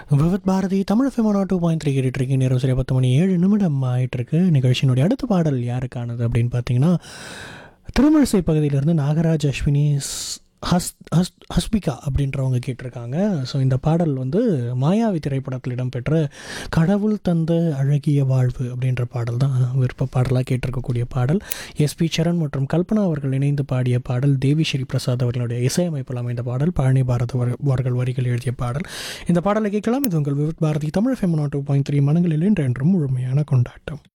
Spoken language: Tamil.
விவத் பாரதி தமிழ் ஃபெமனா டூ பாயிண்ட் த்ரீ கேட்டுருக்கீங்க நேரம் சரி பத்து மணி ஏழு நிமிடம் ஆயிட்டிருக்கு நிகழ்ச்சியினுடைய அடுத்த பாடல் யாருக்கானது அப்படின்னு பார்த்தீங்கன்னா திருமழிசை பகுதியிலேருந்து நாகராஜ் அஸ்வினி ஸ்- ஹஸ் ஹஸ் ஹஸ்பிகா அப்படின்றவங்க கேட்டிருக்காங்க ஸோ இந்த பாடல் வந்து மாயாவி திரைப்படத்தில் இடம்பெற்ற கடவுள் தந்த அழகிய வாழ்வு அப்படின்ற பாடல் தான் விருப்ப பாடலாக கேட்டிருக்கக்கூடிய பாடல் எஸ்பி சரண் மற்றும் கல்பனா அவர்கள் இணைந்து பாடிய பாடல் தேவி ஸ்ரீ பிரசாத் அவர்களுடைய இசையமைப்பில் அமைந்த பாடல் பழனி பாரத் அவர்- அவர்கள் வரிகள் எழுதிய பாடல் இந்த பாடலை கேட்கலாம் இது உங்கள் விவித் பாரதி தமிழ் ஃபெமனா டூ பாயிண்ட் த்ரீ மனங்களில் என்றென்றும் முழுமையான கொண்டாட்டம்